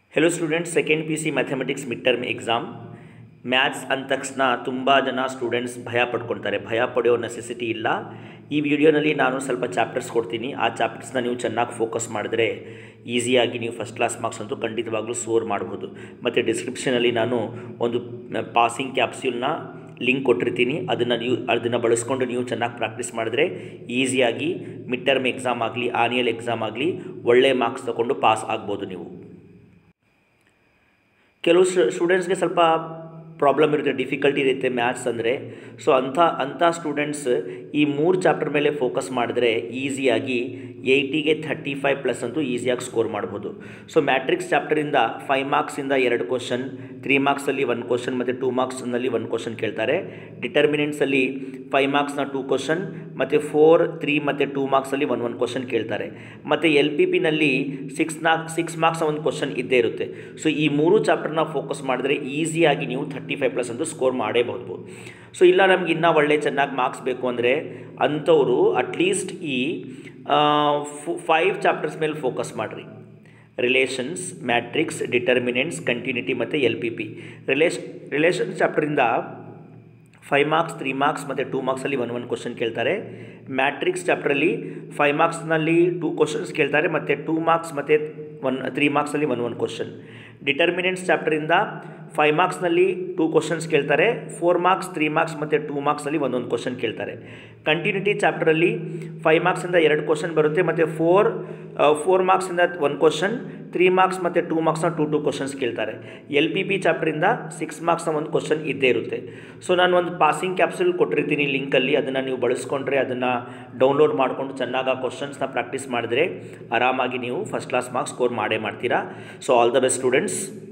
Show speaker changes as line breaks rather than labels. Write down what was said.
hello students second P C mathematics mid term exam maths ಅಂದ ತಕ್ಷಣ ತುಂಬ ಜನ ಸ್ಟೂಡೆಂಟ್ಸ್ ಭಯ ಪಡ್ಕೊಳ್ತಾರೆ ಭಯ ಪಡೆಯೋ ನೆಸೆಸಿಟಿ ಇಲ್ಲ ಈ ವಿಡಿಯೋನಲ್ಲಿ ನಾನು ಸ್ವಲ್ಪ ಚಾಪ್ಟರ್ಸ್ ಕೊಡ್ತೀನಿ ಆ ಚಾಪ್ಟರ್ಸ್ನ ನೀವು ಚೆನ್ನಾಗಿ ಫೋಕಸ್ ಮಾಡಿದ್ರೆ ಈಸಿಯಾಗಿ ನೀವು ಫಸ್ಟ್ ಕ್ಲಾಸ್ ಮಾರ್ಕ್ಸ್ ಅಂತೂ ಖಂಡಿತವಾಗ್ಲೂ ಸ್ಕೋರ್ ಮಾಡ್ಬೋದು ಮತ್ತು ಡಿಸ್ಕ್ರಿಪ್ಷನಲ್ಲಿ ನಾನು ಒಂದು ಪಾಸಿಂಗ್ ಕ್ಯಾಪ್ಸ್ಯೂಲ್ನ ಲಿಂಕ್ ಕೊಟ್ಟಿರ್ತೀನಿ ಅದನ್ನು ನೀವು ಅದನ್ನು ಬಳಸ್ಕೊಂಡು ನೀವು ಚೆನ್ನಾಗಿ ಪ್ರಾಕ್ಟೀಸ್ ಮಾಡಿದ್ರೆ ಈಸಿಯಾಗಿ ಮಿಡ್ ಟರ್ಮ್ ಎಕ್ಸಾಮ್ ಆಗಲಿ ಆನಿಯಲ್ ಎಕ್ಸಾಮ್ ಆಗಲಿ ಒಳ್ಳೆ ಮಾರ್ಕ್ಸ್ ತೊಗೊಂಡು ಪಾಸ್ ಆಗ್ಬೋದು ನೀವು ಕೆಲವು ಸ್ಟೂಡೆಂಟ್ಸ್ಗೆ ಸ್ವಲ್ಪ ಪ್ರಾಬ್ಲಮ್ ಇರುತ್ತೆ ಡಿಫಿಕಲ್ಟಿ ಇರುತ್ತೆ ಮ್ಯಾಥ್ಸ್ ಅಂದರೆ ಸೊ ಅಂಥ ಅಂಥ ಸ್ಟೂಡೆಂಟ್ಸ್ ಈ ಮೂರು ಚಾಪ್ಟರ್ ಮೇಲೆ ಫೋಕಸ್ ಮಾಡಿದ್ರೆ ಈಸಿಯಾಗಿ ಏಯ್ಟಿಗೆ ಥರ್ಟಿ ಫೈವ್ ಪ್ಲಸ್ ಅಂತೂ ಈಸಿಯಾಗಿ ಸ್ಕೋರ್ ಮಾಡ್ಬೋದು ಸೊ ಮ್ಯಾಟ್ರಿಕ್ಸ್ ಚಾಪ್ಟರಿಂದ ಫೈವ್ ಮಾರ್ಕ್ಸಿಂದ ಎರಡು ಕ್ವಶನ್ ತ್ರೀ ಮಾರ್ಕ್ಸಲ್ಲಿ ಒನ್ ಕ್ವಶನ್ ಮತ್ತು ಟೂ ಮಾರ್ಕ್ಸ್ನಲ್ಲಿ ಒನ್ ಕ್ವಶನ್ ಕೇಳ್ತಾರೆ ಡಿಟರ್ಮಿನೆಂಟ್ಸಲ್ಲಿ ಫೈವ್ ಮಾರ್ಕ್ಸ್ನ ಟೂ ಕ್ವಶನ್ ಮತ್ತು ಫೋರ್ ತ್ರೀ ಮತ್ತು ಟೂ ಮಾರ್ಕ್ಸಲ್ಲಿ ಒನ್ ಒನ್ ಕ್ವಶನ್ ಕೇಳ್ತಾರೆ ಮತ್ತು ಎಲ್ ಪಿ ಪಿನಲ್ಲಿ ಸಿಕ್ಸ್ ನಾಕ್ ಸಿಕ್ಸ್ ಮಾರ್ಕ್ಸ್ ಒಂದು ಕ್ವಶನ್ ಇದ್ದೇ ಇರುತ್ತೆ ಸೊ ಈ ಮೂರು ಚಾಪ್ಟರ್ನ ಫೋಕಸ್ ಮಾಡಿದ್ರೆ ಈಸಿಯಾಗಿ ನೀವು ಥರ್ಟಿ ಫೈವ್ ಪ್ಲಸ್ ಅಂತೂ ಸ್ಕೋರ್ ಮಾಡೇಬಹುದು ಸೊ ಇಲ್ಲ ನಮ್ಗೆ ಇನ್ನೂ ಒಳ್ಳೆ ಚೆನ್ನಾಗಿ ಮಾರ್ಕ್ಸ್ ಬೇಕು ಅಂದರೆ ಅಂಥವರು ಅಟ್ಲೀಸ್ಟ್ ಈ ಫೈವ್ ಚಾಪ್ಟರ್ಸ್ ಮೇಲೆ ಫೋಕಸ್ ಮಾಡಿರಿ ರಿಲೇಷನ್ಸ್ ಮ್ಯಾಟ್ರಿಕ್ಸ್ ಡಿಟರ್ಮಿನೆಂಟ್ಸ್ ಕಂಟಿನ್ಯೂಟಿ ಮತ್ತು ಎಲ್ ಪಿ ಪಿ ರಿಲೇಷ್ ರಿಲೇಷನ್ಸ್ ಚಾಪ್ಟರಿಂದ ಫೈವ್ ಮಾರ್ಕ್ಸ್ ತ್ರೀ ಮಾರ್ಕ್ಸ್ ಮತ್ತು ಟೂ ಮಾರ್ಕ್ಸಲ್ಲಿ ಒನ್ ಒನ್ ಕ್ವಶನ್ ಕೇಳ್ತಾರೆ ಮ್ಯಾಟ್ರಿಕ್ಸ್ ಚಾಪ್ಟ್ರಲ್ಲಿ ಫೈವ್ ಮಾರ್ಕ್ಸ್ನಲ್ಲಿ ಟೂ ಕ್ವಶನ್ಸ್ ಕೇಳ್ತಾರೆ ಮತ್ತು ಟೂ ಮಾರ್ಕ್ಸ್ ಮತ್ತು ಒನ್ ತ್ರೀ ಮಾರ್ಕ್ಸಲ್ಲಿ ಒನ್ ಒನ್ ಕ್ವಶನ್ ಡಿಟರ್ಮಿನೆಂಟ್ಸ್ ಚಾಪ್ಟರಿಂದ ಫೈವ್ ಮಾರ್ಕ್ಸ್ನಲ್ಲಿ ಟೂ ಕ್ವಶನ್ಸ್ ಕೇಳ್ತಾರೆ ಫೋರ್ ಮಾರ್ಕ್ಸ್ ತ್ರೀ ಮಾರ್ಕ್ಸ್ ಮತ್ತು ಟೂ ಮಾರ್ಕ್ಸಲ್ಲಿ ಒಂದೊಂದು ಕ್ವಶನ್ ಕೇಳ್ತಾರೆ ಕಂಟಿನ್ಯೂಟಿ ಚಾಪ್ಟರಲ್ಲಿ ಫೈವ್ ಮಾರ್ಕ್ಸಿಂದ ಎರಡು ಕ್ವಶನ್ ಬರುತ್ತೆ ಮತ್ತು ಫೋರ್ ಫೋರ್ ಮಾರ್ಕ್ಸಿಂದ ಒನ್ ಕ್ವಶನ್ ತ್ರೀ ಮಾರ್ಕ್ಸ್ ಮತ್ತು ಟೂ ಮಾರ್ಕ್ಸ್ನ ಟೂ ಟೂ ಕ್ವಶನ್ಸ್ ಕೇಳ್ತಾರೆ ಎಲ್ ಪಿ ಪಿ ಚಾಪ್ಟರಿಂದ ಸಿಕ್ಸ್ ಮಾರ್ಕ್ಸ್ನ ಒಂದು ಕ್ವಶನ್ ಇದ್ದೇ ಇರುತ್ತೆ ಸೊ ನಾನು ಒಂದು ಪಾಸಿಂಗ್ ಕ್ಯಾಪ್ಸುಲ್ ಕೊಟ್ಟಿರ್ತೀನಿ ಲಿಂಕಲ್ಲಿ ಅದನ್ನು ನೀವು ಬಳಸ್ಕೊಂಡ್ರೆ ಅದನ್ನು ಡೌನ್ಲೋಡ್ ಮಾಡಿಕೊಂಡು ಚೆನ್ನಾಗಿ ಆ ಕ್ವಶನ್ಸ್ನ ಪ್ರಾಕ್ಟೀಸ್ ಮಾಡಿದ್ರೆ ಆರಾಮಾಗಿ ನೀವು ಫಸ್ಟ್ ಕ್ಲಾಸ್ ಮಾರ್ಕ್ಸ್ ಸ್ಕೋರ್ ಮಾಡೇ ಮಾಡ್ತೀರಾ so all the best students